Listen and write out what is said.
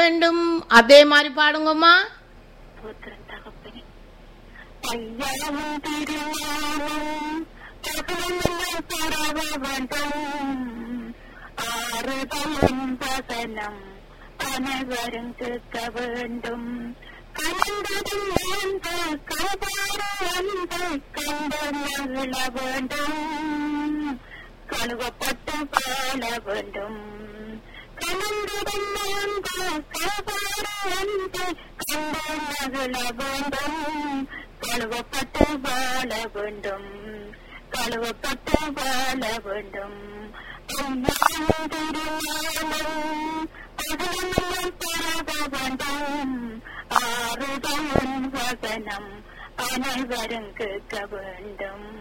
வேண்டும் அதே மாதிரி பாடுங்கம்மா சோத்திரம் தகப்பனே ஐயாவும் திருஞானம் தகவலும் பரவ வேண்டும் ஆறுதலும் வசனம் அனைவரும் கேட்க வேண்டும் கலந்ததும் அந்த கபாறு அந்த கண்டு மகிழ வேண்டும் கழுவப்பட்டு வாழ வேண்டும் கலந்ததும் அந்த கபாறு அந்த கண்டு மகிழ வேண்டும் கழுவப்பட்டு வாழ வேண்டும் கழுவப்பட்டு வாழ வேண்டும் ஐயாவும் திருஞானம் பகலும் பரவ வேண்டும் ஆறுதலும் வசனம் அனைவரும் கேட்க வேண்டும்